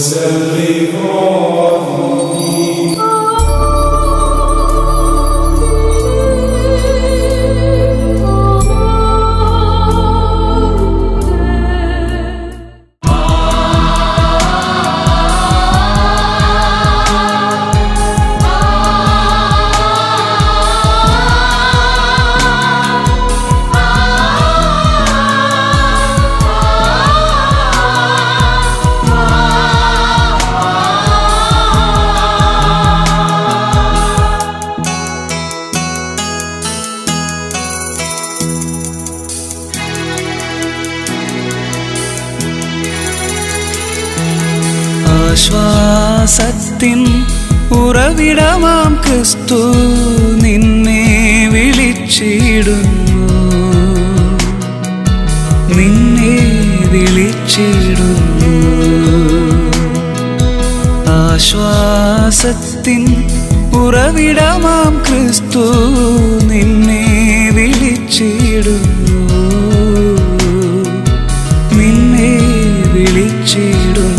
ആശ്വാസത്തിൻ ഉറവിടമാം ക്രിസ്തു നിന്നെ വിളിച്ചിടുന്നു നിന്നെ വിളിച്ചിടുന്നു ആശ്വാസത്തിൻ ഉറവിടമാം ക്രിസ്തു നിന്നെ വിളിച്ചിടുന്നു നിന്നെ വിളിച്ചിടുന്നു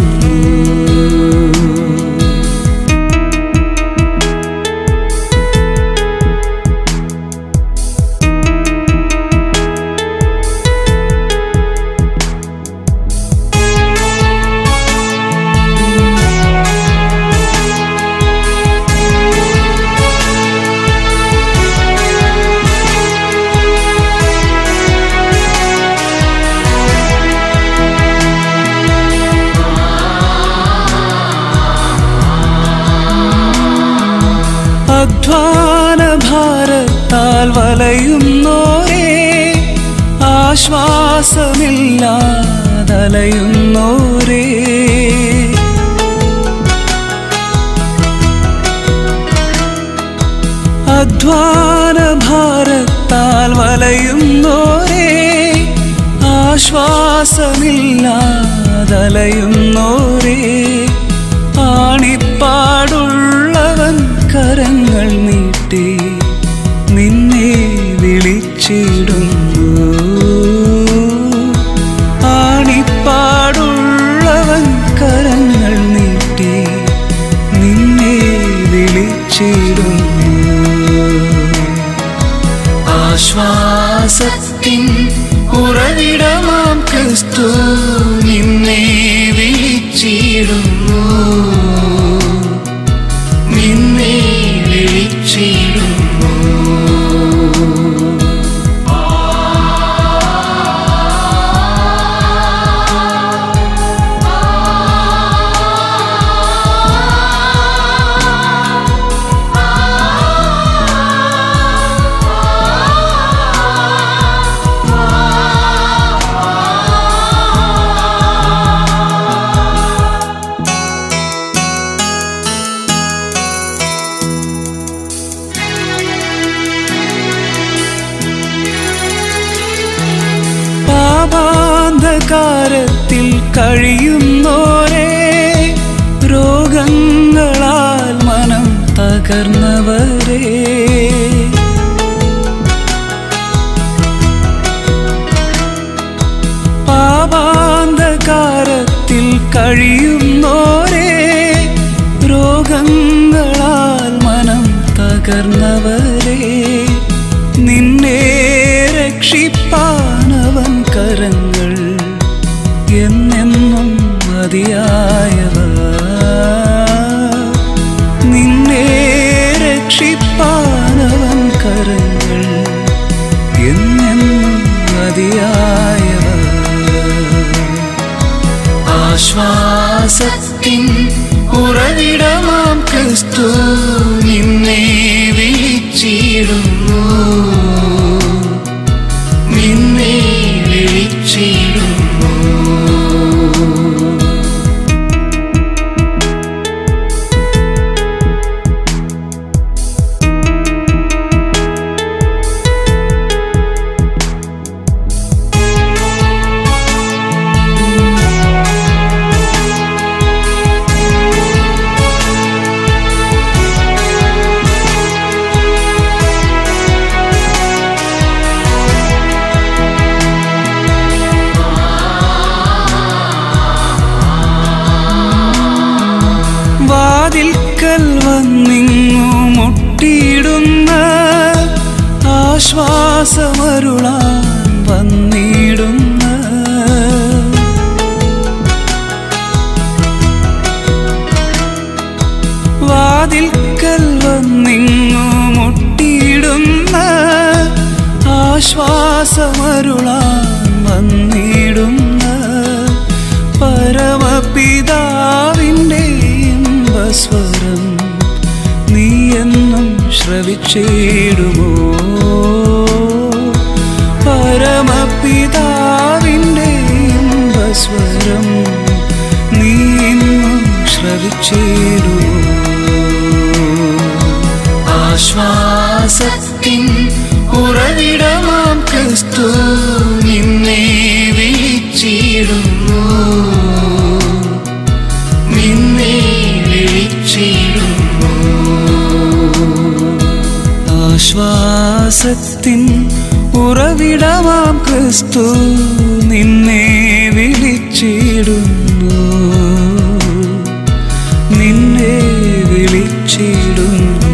അധ്വാന ഭാരത്താൽ വലയുന്നോരേ ആശ്വാസമില്ലാതലയുന്നോരേ അധ്വാന ഭാരത്താൽ വലയുന്നോരേ ആശ്വാസമില്ലാതലയുന്നോരേ ആണിപ്പാടുള്ളവൻ കരങ്ങൾ നീട്ടി നിന്നെ വിളിച്ചിടുന്നു ആണിപ്പാടുള്ളവൻ കരങ്ങൾ നീട്ടി നിന്നെ വിളിച്ചിടുന്നു ആശ്വാസത്തിൻ ഉറവിടമാം ക്രിസ്തു നിന്നെ വിളിച്ചിടുന്നു നിന്നെ വിളിച്ചിടുന്നു പാപാന്ധകാരത്തിൽ കഴിയുന്നോരേ രോഗങ്ങളാൽ മനം തകർന്നവരേ പാപാന്ധകാരത്തിൽ കഴിയുന്നോരേ രോഗങ്ങളാൽ മനം തകർന്നവരേ നിന്നെ രക്ഷിപ്പാനവൻ കരങ്ങൾ എന്നെന്നും മതിയായവ നിന്നെ രക്ഷിപ്പാനവൻ കരങ്ങൾ എന്നെന്നും മതിയായവ ആശ്വാസത്തിൻ ഉറവിടമാം ക്രിസ്തു നിന്നെ വിളിച്ചിടുന്നു നിന്നെ വിളിച്ചിടുന്നു ആശ്വാസമരുളാൻ വന്നിടുന്ന വാതിൽക്കൽ വന്നിങ്ങു മുട്ടിയിടുന്ന ആശ്വാസമരുളാൻ വന്നിടുന്ന പരമപിതാവിൻ്റെ ഇമ്പസ്വരം നീ എന്നും ശ്രവിച്ചിടുമോ പരമപിതാവിൻ്റെ ഇമ്പസ്വരം നീ എന്നും ശ്രവിച്ചിടുമോ ആശ്വാസത്തിൻ ഉറവിടമാം ക്രിസ്തു നിന്നെ വിളിച്ചിടുന്നു നിന്നെ വിളിച്ചിടുന്നു ആശ്വാസത്തിൻ ഉറവിടമാം ക്രിസ്തു നിന്നെ വിളിച്ചിടുന്നു നിന്നെ വിളിച്ചിടുന്നു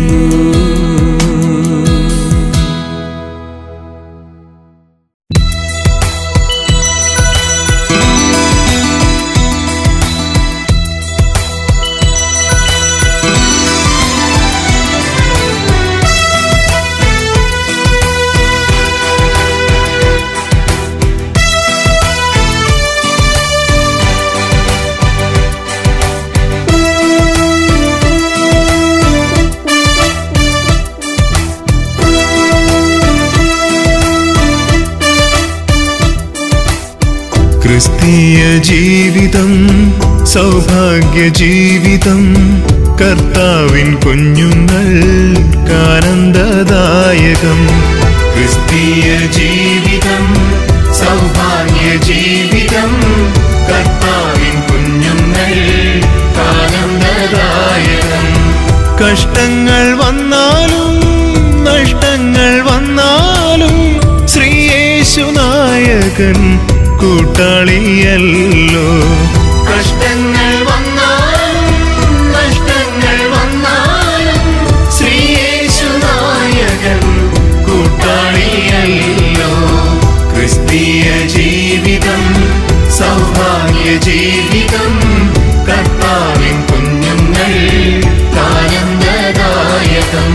ക്രിസ്തീയ ജീവിതം സൗഭാഗ്യ ജീവിതം കർത്താവിൻ കുഞ്ഞുങ്ങൾക്കാനന്ദദായകം ക്രിസ്തീയ ജീവിതം സൗഭാഗ്യ ജീവിതം കർത്താവിൻ കുഞ്ഞുങ്ങൾക്കാനന്ദദായകം കഷ്ടങ്ങൾ വന്നാലും നഷ്ടങ്ങൾ വന്നാലും ശ്രീയേശുനായകൻ കൂട്ടാളിയല്ലോ കഷ്ടങ്ങൾ വന്നാലും നഷ്ടങ്ങൾ വന്നാലും ശ്രീയേശുനായകൻ കൂട്ടാളിയല്ലോ ക്രിസ്തീയ ജീവിതം സൗഭാഗ്യ ജീവിതം കർത്താവിൻ കുഞ്ഞുങ്ങൾ ആനന്ദദായകം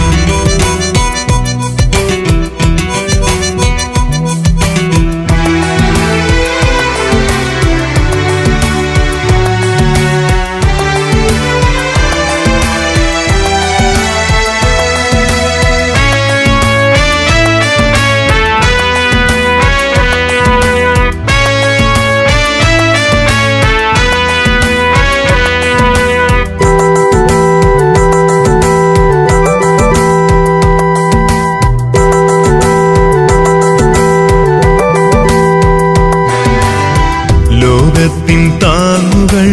ലോകത്തിൻ താങ്ങുകൾ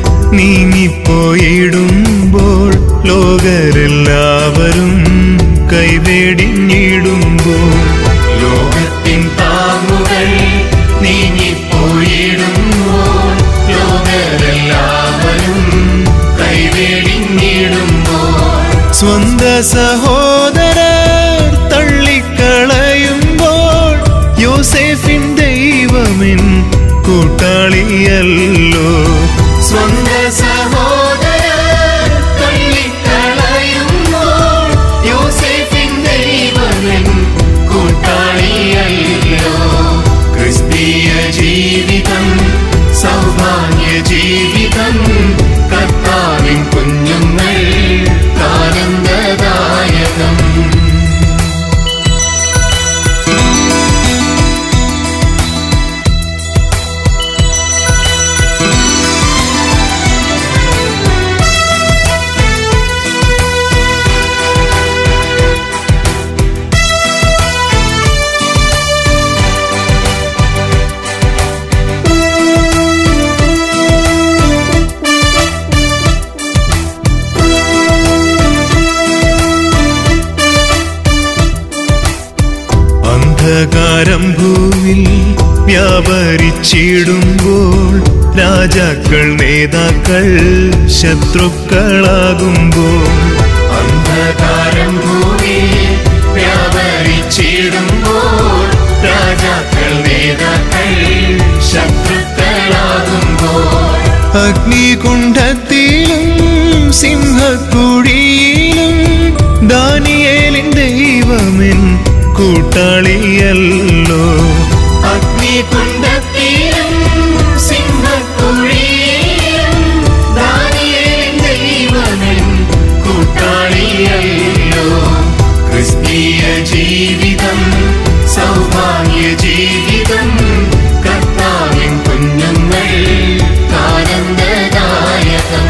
നീങ്ങിപ്പോയിടുമ്പോൾ ലോകരെല്ലാവരും കൈവേടിഞ്ഞിടുമ്പോൾ ലോകത്തിൻ താങ്ങുകൾ നീങ്ങിപ്പോയിടുമ്പോൾ ലോകരെല്ലാവരും കൈവേടിഞ്ഞിടുമ്പോൾ സ്വന്ത സഹോദരർ തള്ളിക്കളയുമ്പോൾ യോസേഫിൻ ദൈവമിൻ കൂട്ടാളിയല്ലോ സ്വന്ത സഹോദരർ തള്ളിക്കളയുമ്പോൾ യോസേഫിൻ ദൈവമിൻ കൂട്ടാളിയല്ലോ ക്രിസ്തീയ ജീവിതം സൗഭാഗ്യ ജീവിതം കർത്താവിൻ കുഞ്ഞുങ്ങൾ ആനന്ദദായകം അന്ധകാരം ഭൂവിൽ വ്യാപരിച്ചിടുമ്പോൾ രാജാക്കൾ നേതാക്കൾ ശത്രുക്കളാകുമ്പോൾ അന്ധകാരം ഭൂവിൽ വ്യാപരിച്ചിടുമ്പോൾ ശത്രുക്കളാകുമ്പോൾ അഗ്നികുണ്ഠത്തിലും സിംഹക്കുഴിയിലും ദാനിയേലിൻ ദൈവമെൻ കൂട്ടാളിയല്ലോ അഗ്നികുണ്ഠത്തിലും സിംഹക്കുഴിയിലും ദാനിയേലിൻ ദൈവമെൻ കൂട്ടാളിയല്ലോ ക്രിസ്തീയ ജീവിതം സൗഭാഗ്യ ജീവിതം കർത്താവിൻ കുഞ്ഞുങ്ങൾ ആനന്ദദായകം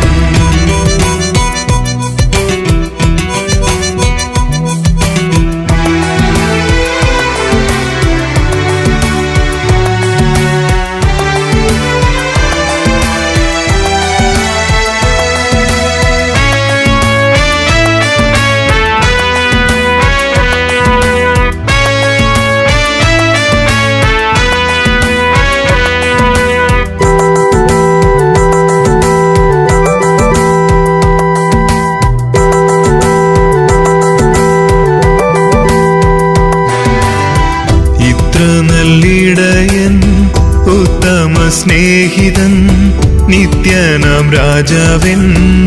ഇത്ര നല്ലിടയൻ ഉത്തമ സ്നേഹിതൻ നിത്യനാം രാജാവൻ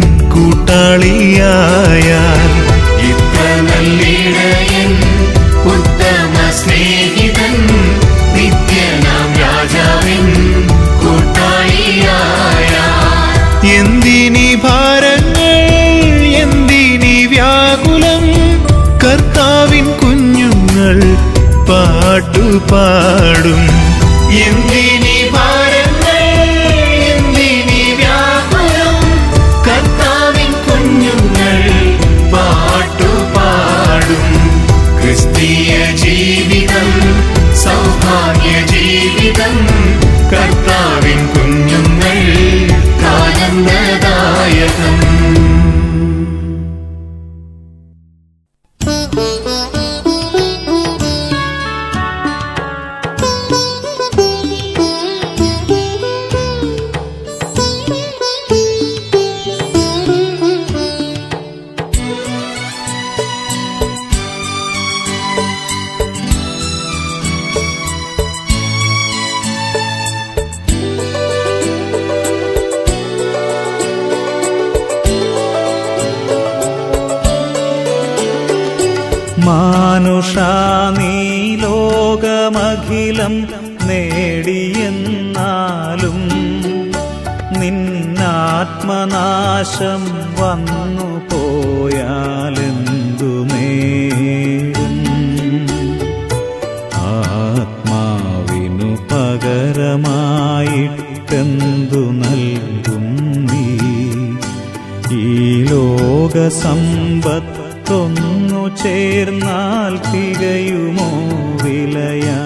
കൂട്ടാളിയായാൽ ഇത്ര നല്ലിടയൻ ഉത്തമ സ്നേഹിതൻ നിത്യനാം രാജാവൻ കൂട്ടാളിയായാൽ എന്തിനി ഭാരങ്ങൾ എന്തിനി വ്യാകുലം കർത്താവിൻ കുഞ്ഞുങ്ങൾ പാട്ടുപാടും എന്തിനി ഭാരങ്ങൾ എന്തിനി വ്യാകുലം കർത്താവിൻ കുഞ്ഞുങ്ങൾ പാട്ടുപാടും ക്രിസ്തീയ ജീവിതം സൗഭാഗ്യ ജീവിതം കർത്താവിൻ കുഞ്ഞുങ്ങൾ ആനന്ദദായകം മാനുഷാ നീ ലോകമഖിലം നേടിയെന്നാലും നിന്നാത്മനാശം വന്നു പോയാലെന്തു നേടും ആത്മാവിനു പകരമായിട്ടെന്തു നൽകും നീ ഈ ലോകസമ്പത്തൊന്നു ചേർന്നാൽ തികയുമോ വിലയായി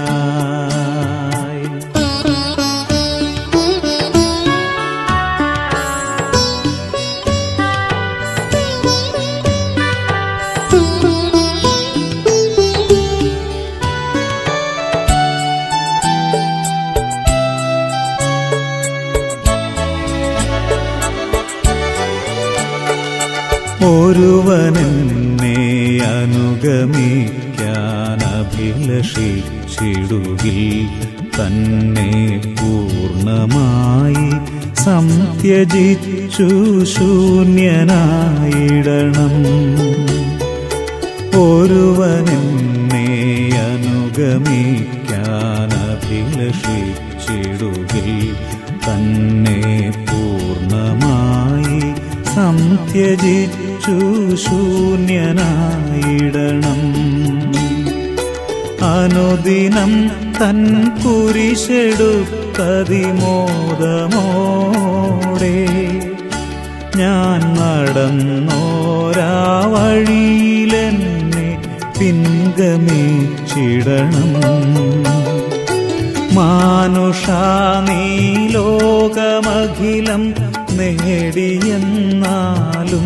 ഒരുവനെന്നെ അനുഗമിക്കാൻ അഭിലഷിച്ചിടുകിൽ തന്നെ പൂർണ്ണമായി സംത്യജിച്ചു ശൂന്യനായിടണം ഒരുവനെന്നെ അനുഗമിക്കാൻ അഭിലഷിച്ചിടുകിൽ തന്നെ പൂർണ്ണമായി സംത്യജിച്ചു ശൂന്യനായിടണം അനുദിനം തൻ കുരിശെടുത്തതിമോദമോടെ ഞാൻ നടന്നോരാ വഴിയിലെന്നെ പിൻഗമിച്ചിടണം മാനുഷാ നീ ലോകമഖിലം നേടിയെന്നാലും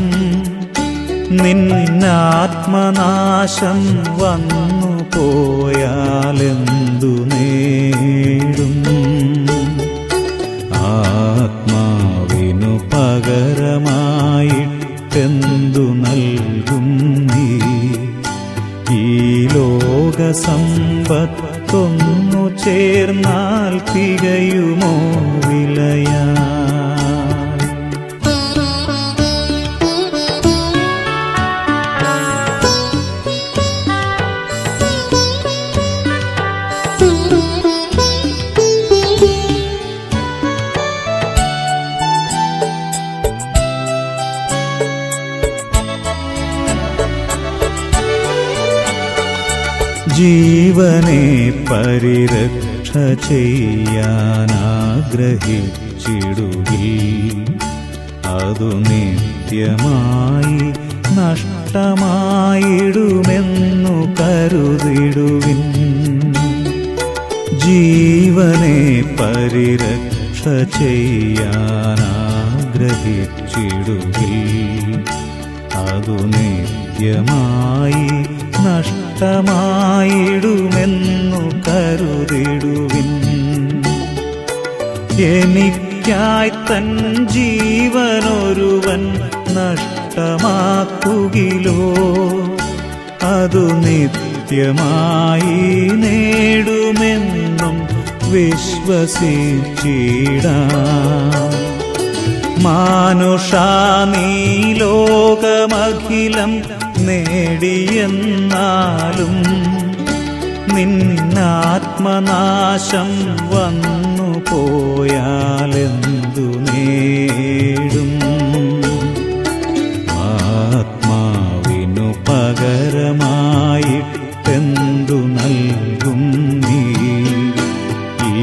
നിന്നാത്മനാശം വന്നു പോയാലെന്തു നേടും ആത്മാവിനു പകരമായിട്ടെന്തു നൽകും നീ ഈ ലോകസമ്പത്തൊന്നു ചേർന്നാൽ തികയുമോ വിലയാ ജീവനെ പരിരക്ഷ ചെയ്യാനാഗ്രഹിച്ചിടുകിൽ അതു നിത്യമായി നഷ്ടമായിടുമെന്നു കരുതിടുവിൻ ജീവനെ പരിരക്ഷ ചെയ്യാനാഗ്രഹിച്ചിടുകിൽ അതു നിത്യമായി നഷ്ടമായിടുമെന്നു കരുതിടുവിൻ എനിക്കായി തൻ ജീവനൊരുവൻ നഷ്ടമാക്കുകിലോ അതു നിത്യമായി നേടുമെന്നും വിശ്വസിച്ചിടാം മാനുഷാ നീ ലോകമഖിലം നേടിയെന്നാലും നിന്നാത്മനാശം വന്നു പോയാലെന്തു നേടും ആത്മാവിനു പകരമായിട്ടെന്തു നൽകും നീ ഈ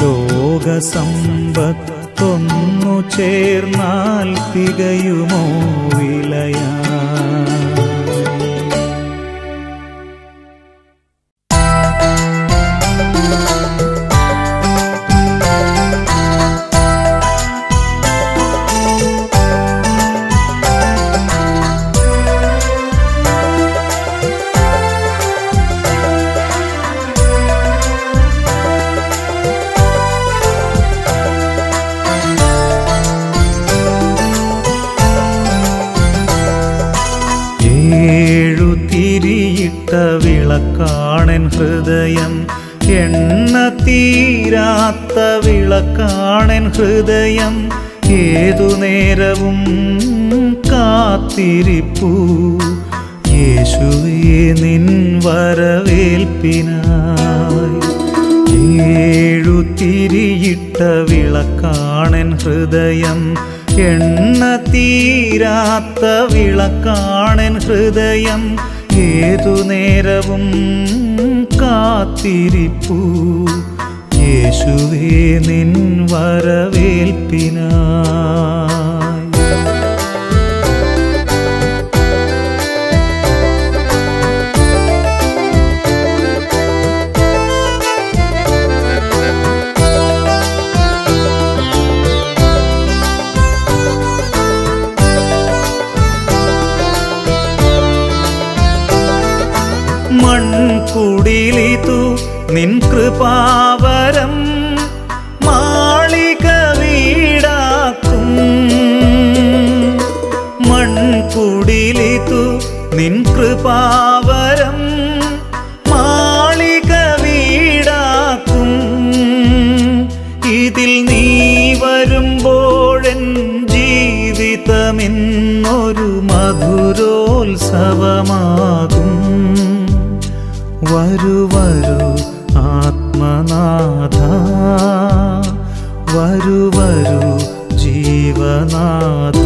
ലോകസമ്പത്തൊന്നു ചേർന്നാൽ തികയുമോ വിലയാ ഏഴു തിരിയിട്ട വിളക്കാണൻ ഹൃദയം എണ്ണ തീരാത്ത വിളക്കാണൻ ഹൃദയം ഏതു നേരവും കാത്തിരിപ്പൂ യേശുവേ നിൻ വരവേൽപ്പിനായി ഏഴു തിരിയിട്ട വിളക്കാണൻ ഹൃദയം എണ്ണ തീരാത്ത വിളക്കാണൻ ഹൃദയം ഏതു നേരവും കാത്തിരിപ്പൂ യേശുവേ നിൻ വരവേൽപ്പിനായി മൺകുടിലിതു നിൻ കൃപാവരം മാളിക വീടാക്കും മൺകുടിലിതു നിൻ കൃപാവരം മാളിക വീടാക്കും ഇതിൽ നീ വരുമ്പോഴൻ ജീവിതമെന്നൊരു മധുരോത്സവമാകും വരൂ വരൂ ആത്മനാഥ വരൂ വരൂ ജീവനാഥ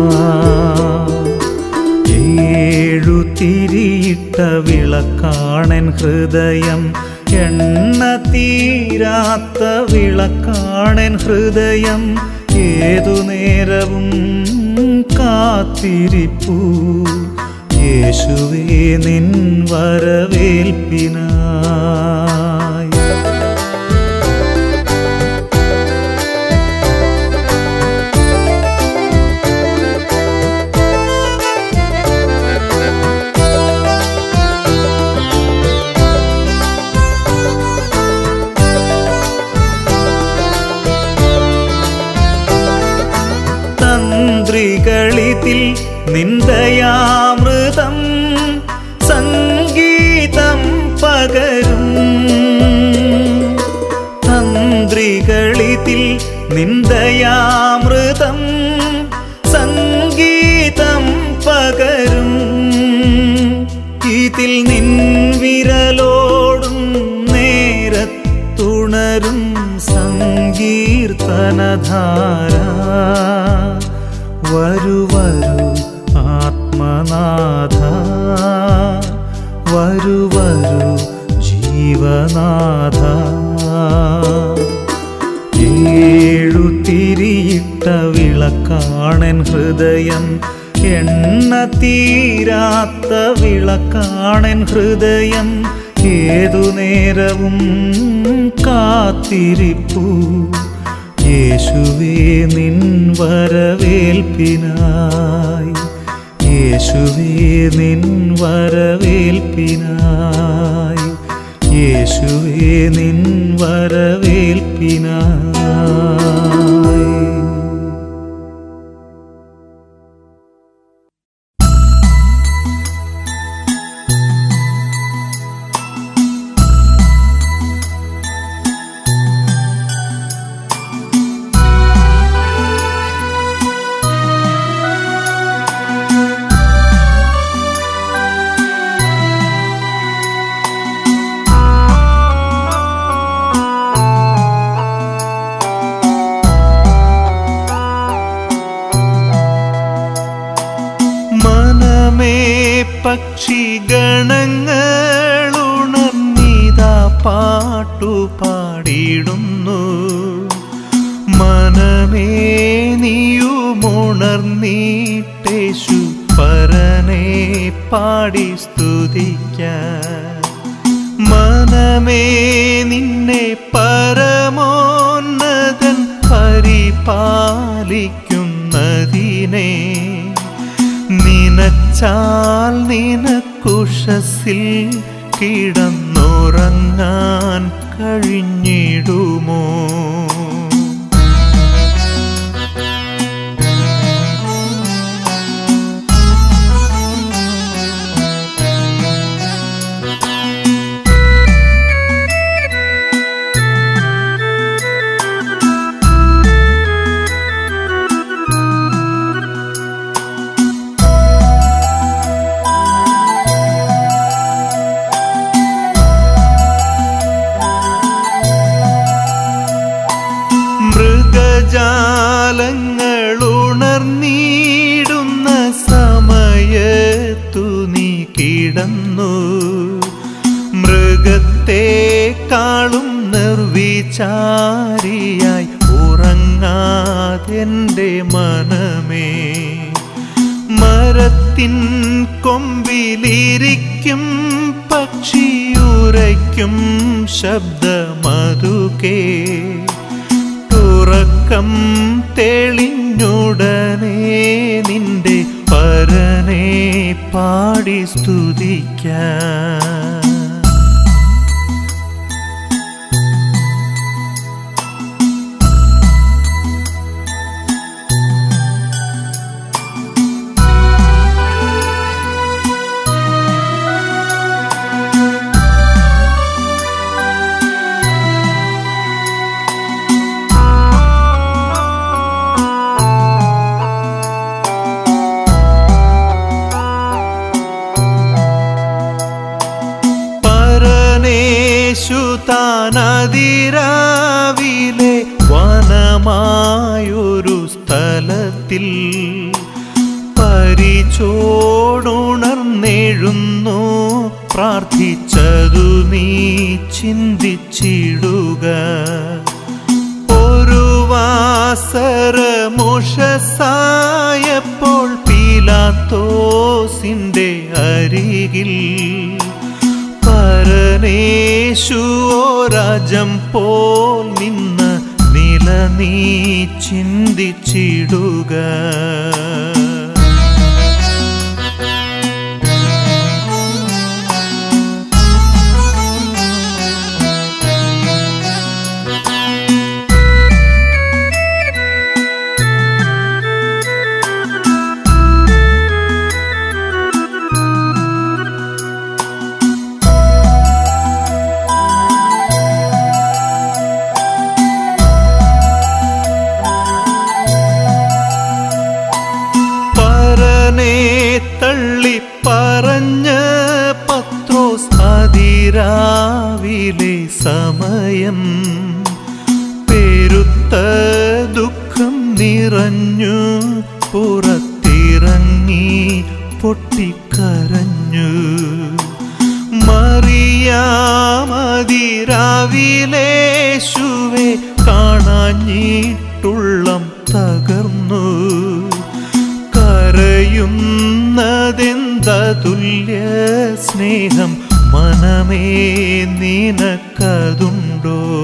ഏഴു തിരിയിട്ട വിളക്കാണൻ ഹൃദയം എണ്ണ തീരാത്ത വിളക്കാണൻ ഹൃദയം ഏതു നേരവും കാത്തിരിപ്പൂ യേശുവേ നിൻ വരവേൽപ്പിനായി തന്ത്രികളിതിൽ നിന്ദയാമൃതം സംഗീതം പകരും നിന്ദയാമൃതം സംഗീതം പകരും ഇതിൽ നിൻ വിരലോടും നേരത്തുണരും സങ്കീർത്തനധാര വരു വരു ആത്മനാഥ വരു വരു ജീവനാഥ ഏഴു തിരിയിട്ട വിളക്കാണൻ ഹൃദയം എണ്ണ തീരാത്ത വിളക്കാണൻ ഹൃദയം ഏതു നേരവും കാത്തിരിപ്പു യേശുവേ നിൻ വരവേൽപ്പിനായി യേശുവേ നിൻ വരവേൽപ്പിനായി യേശുവേ നിൻ വരവേൽപ്പിനായി മനമേ പക്ഷിഗണങ്ങളുണർന്നിതാ പാട്ടു പാടിയിടുന്നു മനമേ നീയുമുണർന്നീട്ടേശു പരനെ പാടി സ്തുതിക്കാൻ മനമേ നിന്നെ പരമോന്നതൻ പരിപാലിക്കുന്നതിനെ നിനച്ചാൽ നിനക്കുഷസിൽ കിടന്നുറങ്ങാൻ കഴിഞ്ഞിടുമോ മൃഗജാലങ്ങളുണർന്നിടുന്ന സമയത്തു നീ കിടന്നു മൃഗത്തെക്കാളും നിർവിചാരിയായി ഉറങ്ങാതെൻ്റെ മനമേ മരത്തിൻ കൊമ്പിലിരിക്കും പക്ഷിയുരയ്ക്കും ശബ്ദമതുകേ ഉറക്കം തെളിഞ്ഞുടനെ നിന്റെ പരനെ പാടി സ്തുതിക്കാൻ പരനേശു താനതിരാവിലെ വനമായൊരു സ്ഥലത്തിൽ പരിചോടുണർന്നെഴുന്നു പ്രാർത്ഥിച്ചതു നീ ചിന്തിച്ചിടുക ഒരു വാസരമുഷസായപ്പോൾ പീലാത്തോസിന്റെ അരികിൽ പരനേശുവോരാജം പോൽ നിന്ന് നില നീ ചിന്തിച്ചിടുക ഹൃദയം പെരുത്ത ദുഃഖം നിറഞ്ഞു പുറത്തിറങ്ങി പൊട്ടിക്കരഞ്ഞു മറിയാമതിരാവിലേശുവെ കാണാഞ്ഞിട്ടുള്ളം തകർന്നു കരയുന്നതെന്തതുല്യ സ്നേഹം മനമേ നിനക്കതുണ്ടോ